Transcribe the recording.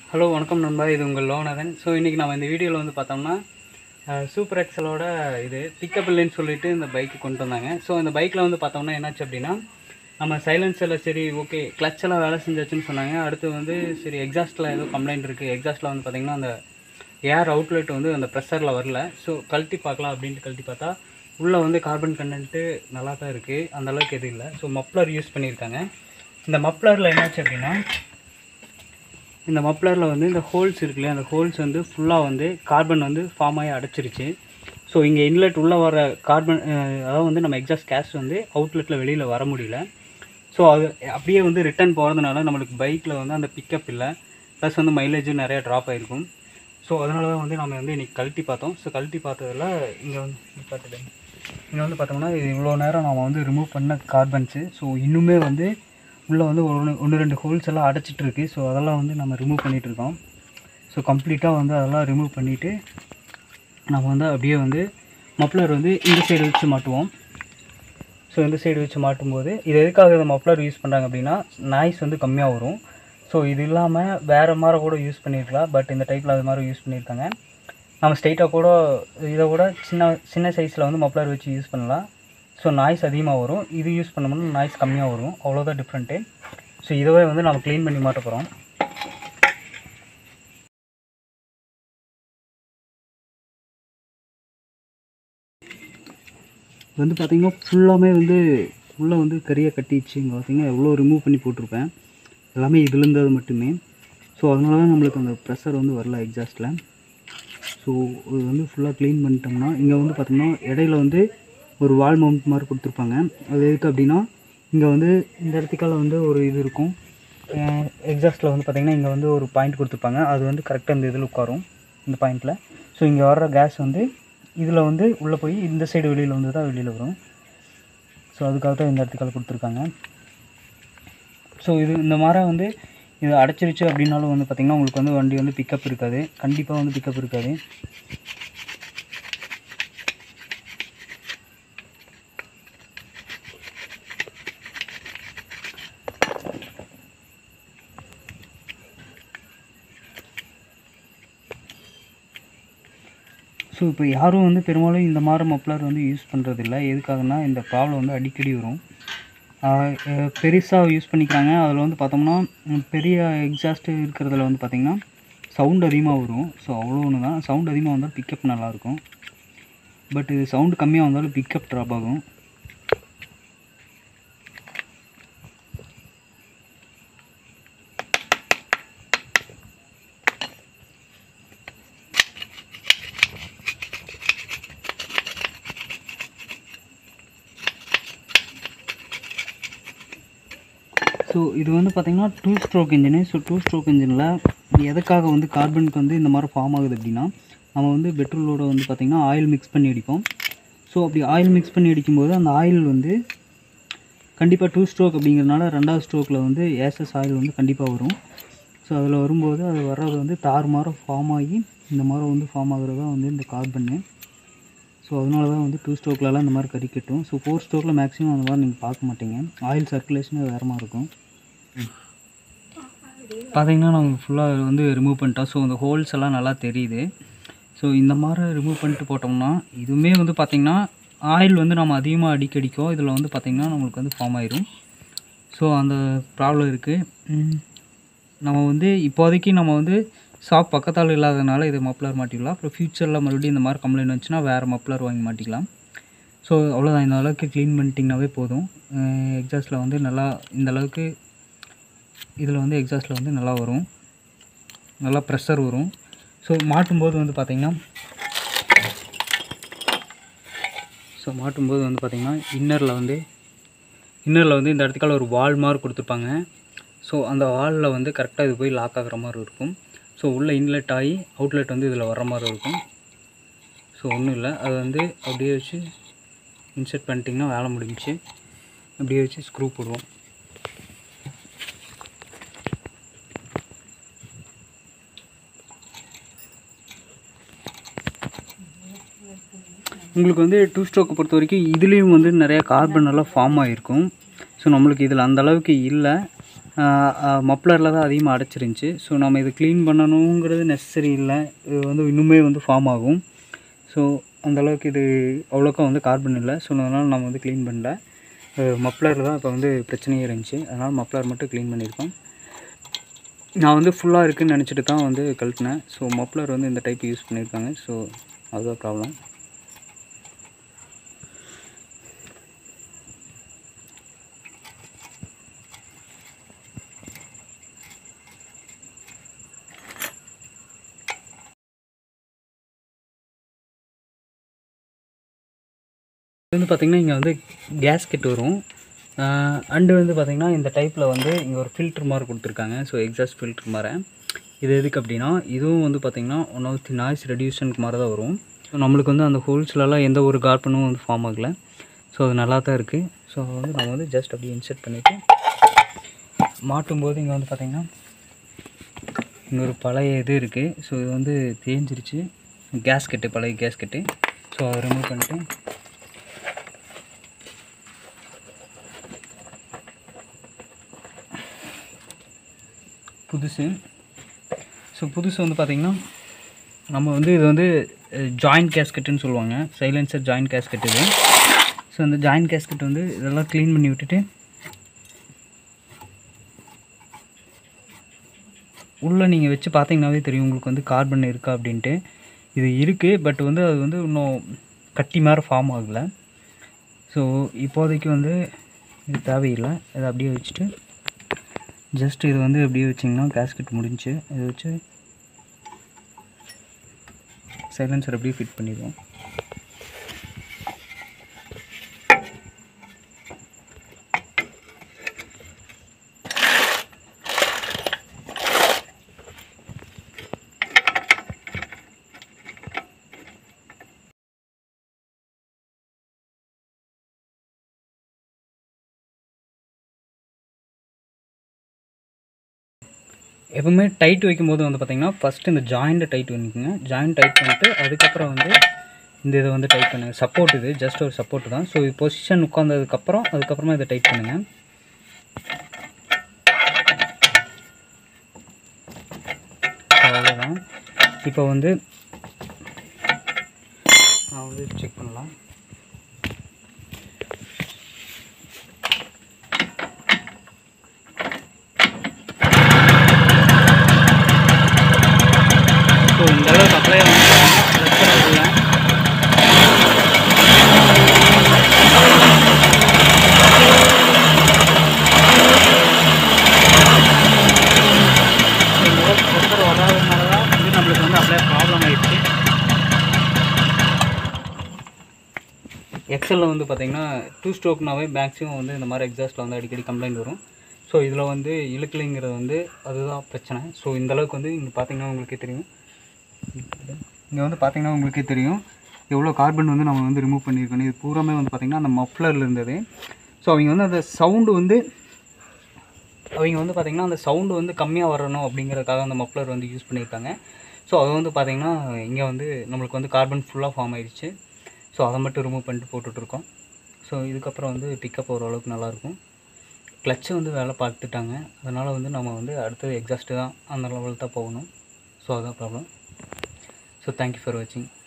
hello வணக்கம் நண்பா இது உங்கள் லோனதன் ஸோ இன்றைக்கி நம்ம இந்த வீடியோவில் வந்து பார்த்தோம்னா சூப்பர் எக்ஸலோட இது பிக்கப் இல்லைன்னு சொல்லிட்டு இந்த பைக்கு கொண்டு வந்தாங்க ஸோ இந்த பைக்கில் வந்து பார்த்தோம்னா என்னாச்சு அப்படின்னா நம்ம சைலன்ஸில் சரி ஓகே எல்லாம் வேலை செஞ்சாச்சுன்னு சொன்னாங்க அடுத்து வந்து சரி எக்ஸாஸ்ட்டில் ஏதோ கம்ப்ளைண்ட் இருக்குது எக்ஸாஸ்ட்டில் வந்து பார்த்திங்கன்னா அந்த ஏர் அவுட்லெட் வந்து அந்த ப்ரெஷரில் வரல ஸோ கழட்டி பார்க்கலாம் அப்படின்ட்டு கழட்டி பார்த்தா உள்ளே வந்து கார்பன் கண்டென்ட்டு நல்லா தான் இருக்குது அந்தளவுக்கு எதுவும் இல்லை ஸோ மப்ளர் யூஸ் பண்ணியிருக்காங்க இந்த மப்ளரில் என்னாச்சு அப்படின்னா இந்த மப்ளரில் வந்து இந்த ஹோல்ஸ் இருக்கு இல்லையா அந்த ஹோல்ஸ் வந்து ஃபுல்லாக வந்து கார்பன் வந்து ஃபார்ம் ஆகி அடைச்சிருச்சு ஸோ இங்கே இன்லெட் உள்ளே வர கார்பன் அதாவது வந்து நம்ம எக்ஸாஸ்ட் கேஸ் வந்து அவுட்லெட்டில் வெளியில் வர முடியல ஸோ அது அப்படியே வந்து ரிட்டர்ன் போகிறதுனால நம்மளுக்கு பைக்கில் வந்து அந்த பிக்கப் இல்லை ப்ளஸ் வந்து மைலேஜும் நிறையா ட்ராப் ஆகிருக்கும் ஸோ அதனால தான் வந்து நம்ம வந்து இன்றைக்கி கழட்டி பார்த்தோம் ஸோ கழட்டி பார்த்ததில் இங்கே வந்து பார்த்துட்டு இங்கே வந்து பார்த்தோம்னா இது இவ்வளோ நேரம் நம்ம வந்து ரிமூவ் பண்ண கார்பன்ஸு ஸோ இன்னுமே வந்து உள்ளே வந்து ஒன்று ஒன்று ரெண்டு ஹோல்ஸ் எல்லாம் அடைச்சிட்டு இருக்கு ஸோ அதெல்லாம் வந்து நம்ம ரிமூவ் பண்ணிகிட்டு இருக்கோம் ஸோ கம்ப்ளீட்டாக வந்து அதெல்லாம் ரிமூவ் பண்ணிவிட்டு நம்ம வந்து அப்படியே வந்து மப்ளர் வந்து இந்த சைடு வச்சு மாட்டுவோம் ஸோ இந்த சைடு வச்சு மாட்டும்போது இது எதுக்காக இந்த மப்ளர் யூஸ் பண்ணுறாங்க அப்படின்னா நாய்ஸ் வந்து கம்மியாக வரும் ஸோ இது இல்லாமல் வேறு மாதிரி கூட யூஸ் பண்ணியிருக்கலாம் பட் இந்த டைப்பில் அது மாதிரி யூஸ் பண்ணியிருக்காங்க நம்ம ஸ்ட்ரைட்டாக கூட இதை கூட சின்ன சின்ன சைஸில் வந்து மப்ளர் வச்சு யூஸ் பண்ணலாம் ஸோ நாய்ஸ் அதிகமாக வரும் இது யூஸ் பண்ணோம்னா நாய்ஸ் கம்மியாக வரும் அவ்வளோதான் டிஃப்ரெண்ட்டு ஸோ இதவே வந்து நம்ம க்ளீன் பண்ணி மாட்ட போகிறோம் இது வந்து பார்த்திங்கன்னா ஃபுல்லாமே வந்து உள்ளே வந்து கறியை கட்டிடுச்சு இங்கே பார்த்தீங்கன்னா எவ்வளோ ரிமூவ் பண்ணி போட்டிருப்பேன் எல்லாமே இதுல இருந்தது மட்டுமே ஸோ அதனால தான் நம்மளுக்கு அந்த ப்ரெஷர் வந்து வரல எக்ஸாஸ்ட்டில் ஸோ இது வந்து ஃபுல்லாக க்ளீன் பண்ணிட்டோம்னா இங்கே வந்து பார்த்தோம்னா இடையில வந்து ஒரு வால் மவுண்ட் மாதிரி கொடுத்துருப்பாங்க அது எதுக்கு அப்படின்னா இங்கே வந்து இந்த இடத்துக்கால வந்து ஒரு இது இருக்கும் எக்ஸாஸ்ட்டில் வந்து பார்த்திங்கன்னா இங்கே வந்து ஒரு பாயிண்ட் கொடுத்துருப்பாங்க அது வந்து கரெக்டாக இந்த இதில் உட்காரும் இந்த பாயிண்டில் ஸோ இங்கே வர்ற கேஸ் வந்து இதில் வந்து உள்ளே போய் இந்த சைடு வெளியில் வந்து தான் வெளியில் வரும் ஸோ அதுக்காக தான் இந்த இடத்துக்கால கொடுத்துருக்காங்க ஸோ இது இந்த மாதிரி வந்து இது அடைச்சிருச்சு அப்படின்னாலும் வந்து பார்த்திங்கன்னா உங்களுக்கு வந்து வண்டி வந்து பிக்கப் இருக்காது கண்டிப்பாக வந்து பிக்கப் இருக்காது ஸோ இப்போ யாரும் வந்து பெரும்பாலும் இந்த மாதிரி மப்ளர் வந்து யூஸ் பண்ணுறதில்ல எதுக்காகனா இந்த ப்ராப்ளம் வந்து அடிக்கடி வரும் பெருசாக யூஸ் பண்ணிக்கிறாங்க அதில் வந்து பார்த்தோம்னா ம், பெரிய எக்ஸாஸ்ட் இருக்கிறதுல வந்து பார்த்திங்கன்னா சவுண்ட் அதிகமாக வரும் ஸோ அவ்வளோ ஒன்று தான் சவுண்ட் அதிகமாக வந்தால் பிக்கப் நல்லாயிருக்கும் பட் இது சவுண்டு கம்மியாக வந்தாலும் பிக்கப் ட்ராப் ஆகும் ஸோ இது வந்து பார்த்திங்கன்னா two stroke engine so two stroke இன்ஜினில் எதுக்காக வந்து கார்பனுக்கு வந்து இந்த மாதிரி ஃபார்ம் ஆகுது அப்படின்னா நம்ம வந்து பெட்ரோலோட வந்து பார்த்திங்கன்னா ஆயில் மிக்ஸ் பண்ணி அடிப்போம் ஸோ அப்படி ஆயில் மிக்ஸ் பண்ணி அடிக்கும்போது அந்த ஆயில் வந்து கண்டிப்பாக டூ ஸ்ட்ரோக் அப்படிங்கிறனால ரெண்டாவது ஸ்ட்ரோக்கில் வந்து ஏசஸ் ஆயில் வந்து கண்டிப்பாக வரும் ஸோ அதில் வரும்போது அது வர்றது வந்து தாறுமாற ஃபார்ம் ஆகி இந்த மாதிரி வந்து ஃபார்ம் ஆகுறது தான் வந்து இந்த கார்பன்னு ஸோ அதனால தான் வந்து டூ ஸ்ட்ரோக்லலாம் இந்த மாதிரி கறி கட்டும் ஸோ ஃபோர் ஸ்ட்ரோக்கில் மேக்ஸிமம் அந்த மாதிரி நீங்கள் பார்க்க மாட்டீங்க ஆயில் சர்க்குலேஷனே வேறு மாதிரி இருக்கும் பார்த்தீங்கன்னா நம்ம ஃபுல்லாக வந்து ரிமூவ் பண்ணிட்டோம் ஸோ இந்த ஹோல்ஸ் எல்லாம் நல்லா தெரியுது ஸோ இந்த மாதிரி ரிமூவ் பண்ணிட்டு போட்டோம்னா இதுவுமே வந்து பார்த்திங்கன்னா ஆயில் வந்து நம்ம அதிகமாக அடிக்கடிக்கும் இதில் வந்து பார்த்திங்கன்னா நம்மளுக்கு வந்து ஃபார்ம் ஆயிரும் ஸோ அந்த ப்ராப்ளம் இருக்குது நம்ம வந்து இப்போதைக்கு நம்ம வந்து ஷாப் பக்கத்தால் இல்லாதனால இது மப்ளர் மாட்டிக்கலாம் அப்புறம் ஃப்யூச்சரில் மறுபடியும் இந்த மாதிரி கம்ப்ளைண்ட் வந்துச்சுன்னா வேறு மப்ளர் வாங்கி மாட்டிக்கலாம் ஸோ அவ்வளோதான் இந்த அளவுக்கு க்ளீன் பண்ணிட்டிங்கனாவே போதும் எக்ஸாஸ்ட்டில் வந்து நல்லா இந்த அளவுக்கு இதில் வந்து எக்ஸாஸ்ட்டில் வந்து நல்லா வரும் நல்லா ப்ரெஷர் வரும் ஸோ மாட்டும்போது வந்து பார்த்திங்கன்னா ஸோ மாட்டும்போது வந்து பார்த்திங்கன்னா இன்னரில் வந்து இன்னரில் வந்து இந்த இடத்துக்கால ஒரு வால் மாதிரி கொடுத்துருப்பாங்க ஸோ அந்த வாலில் வந்து கரெக்டாக இது போய் லாக் ஆகுற மாதிரி இருக்கும் ஸோ உள்ளே இன்லெட் ஆகி அவுட்லெட் வந்து இதில் வர மாதிரி இருக்கும் ஸோ ஒன்றும் இல்லை அதை வந்து அப்படியே வச்சு இன்செர்ட் பண்ணிட்டிங்கன்னா வேலை முடிஞ்சுச்சு அப்படியே வச்சு ஸ்க்ரூ போடுவோம் உங்களுக்கு வந்து டூ ஸ்ட்ரோக்கை பொறுத்த வரைக்கும் இதுலேயும் வந்து நிறையா கார்பன் எல்லாம் ஃபார்ம் ஆகிருக்கும் ஸோ நம்மளுக்கு இதில் அந்த அளவுக்கு இல்லை மப்ளரில் தான் அதிகமாக அடைச்சிருந்துச்சி ஸோ நம்ம இது க்ளீன் பண்ணணுங்கிறது நெசசரி இல்லை இது வந்து இன்னுமே வந்து ஃபார்ம் ஆகும் ஸோ அந்தளவுக்கு இது அவ்வளோக்கா வந்து கார்பன் இல்லை ஸோ அதனால் நம்ம வந்து க்ளீன் பண்ணல மப்ளர் தான் இப்போ வந்து பிரச்சனையே இருந்துச்சு அதனால் மப்ளர் மட்டும் க்ளீன் பண்ணியிருக்கோம் நான் வந்து ஃபுல்லாக இருக்குதுன்னு நினச்சிட்டு தான் வந்து கழட்டினேன் ஸோ மப்ளர் வந்து இந்த டைப் யூஸ் பண்ணியிருக்காங்க ஸோ அதுதான் ப்ராப்ளம் இது வந்து பார்த்திங்கன்னா இங்கே வந்து கேஸ்கெட் வரும் அண்டு வந்து பார்த்திங்கன்னா இந்த டைப்பில் வந்து இங்கே ஒரு ஃபில்டர் மாதிரி கொடுத்துருக்காங்க ஸோ எக்ஸாஸ்ட் ஃபில்டர் மாதிரி இது எதுக்கு அப்படின்னா இதுவும் வந்து பார்த்திங்கன்னா ஒன் ஆஃப் தி நாய்ஸ் ரெடியூஷனுக்கு மாதிரி தான் வரும் ஸோ நம்மளுக்கு வந்து அந்த ஹோல்ஸ்லலாம் எந்த ஒரு கார்பனும் வந்து ஃபார்ம் ஆகலை ஸோ அது நல்லா தான் இருக்குது ஸோ வந்து நம்ம வந்து ஜஸ்ட் அப்படியே இன்செர்ட் பண்ணிவிட்டு மாட்டும் போது இங்கே வந்து பார்த்திங்கன்னா இங்கே ஒரு பழைய இது இருக்குது ஸோ இது வந்து தேஞ்சிருச்சு கேஸ்கெட்டு பழைய கேஸ்கெட்டு ஸோ அதை ரிமூவ் பண்ணிட்டு புதுசு ஸோ புதுசு வந்து பார்த்திங்கன்னா நம்ம வந்து இது வந்து ஜாயிண்ட் கேஸ்கெட்டுன்னு சொல்லுவாங்க சைலன்சர் ஜாயிண்ட் கேஸ்கெட் இது ஸோ அந்த ஜாயிண்ட் கேஸ்கெட் வந்து இதெல்லாம் க்ளீன் பண்ணி விட்டுட்டு உள்ளே நீங்கள் வச்சு பார்த்தீங்கன்னாவே தெரியும் உங்களுக்கு வந்து கார்பன் இருக்கா அப்படின்ட்டு இது இருக்குது பட் வந்து அது வந்து இன்னும் கட்டி மாதிரி ஃபார்ம் ஆகலை ஸோ இப்போதைக்கு வந்து இது தேவையில்லை இதை அப்படியே வச்சுட்டு ஜஸ்ட் இது வந்து அப்படியே வச்சிங்கன்னா கேஸ்கெட் முடிஞ்சு இதை வச்சு சைலன்சர் அப்படியே ஃபிட் பண்ணிடுவோம் எப்பவுமே டைட் வைக்கும்போது வந்து பார்த்திங்கன்னா ஃபஸ்ட்டு இந்த ஜாயிண்ட்டை டைட் பண்ணிக்கோங்க ஜாயிண்ட் டைட் பண்ணிட்டு அதுக்கப்புறம் வந்து இந்த இதை வந்து டைட் பண்ணுங்க சப்போர்ட் இது ஜஸ்ட் ஒரு சப்போர்ட் தான் ஸோ இது பொசிஷன் உட்காந்ததுக்கப்புறம் அதுக்கப்புறமா இதை டைட் பண்ணுங்கள் அவ்வளோதான் இப்போ வந்து நான் வந்து செக் பண்ணலாம் ஸோ இந்த அளவுக்கு அப்ளை இல்லை ப்ரெஷர் வராதனால தான் வந்து நம்மளுக்கு வந்து அப்படியே ப்ராப்ளம் ஆயிடுச்சு எக்ஸலில் வந்து பார்த்தீங்கன்னா டூ ஸ்ட்ரோக்னாவே மேக்ஸிமம் வந்து இந்த மாதிரி எக்ஸாஸ்ட்டில் வந்து அடிக்கடி கம்ப்ளைண்ட் வரும் ஸோ இதில் வந்து இழுக்கலைங்கிறது வந்து அதுதான் பிரச்சனை ஸோ இந்த அளவுக்கு வந்து இங்கே பார்த்தீங்கன்னா உங்களுக்கே தெரியும் இங்கே வந்து பார்த்தீங்கன்னா உங்களுக்கே தெரியும் எவ்வளோ கார்பன் வந்து நம்ம வந்து ரிமூவ் பண்ணியிருக்கணும் இது பூராமே வந்து பார்த்திங்கன்னா அந்த மஃப்ளரில் இருந்தது ஸோ அவங்க வந்து அந்த சவுண்டு வந்து அவங்க வந்து பார்த்திங்கன்னா அந்த சவுண்டு வந்து கம்மியாக வரணும் அப்படிங்கிறதுக்காக அந்த மஃப்ளர் வந்து யூஸ் பண்ணியிருக்காங்க ஸோ அது வந்து பார்த்திங்கன்னா இங்கே வந்து நம்மளுக்கு வந்து கார்பன் ஃபுல்லாக ஃபார்ம் ஆயிடுச்சு ஸோ அதை மட்டும் ரிமூவ் பண்ணிட்டு போட்டுட்ருக்கோம் ஸோ இதுக்கப்புறம் வந்து பிக்கப் ஓரளவுக்கு நல்லாயிருக்கும் கிளச்சு வந்து வேலை பார்த்துட்டாங்க அதனால் வந்து நம்ம வந்து அடுத்தது எக்ஸாஸ்ட்டு தான் அந்த லெவல் தான் போகணும் ஸோ அதான் ப்ராப்ளம் ஸோ தேங்க்யூ ஃபார் வாட்சிங்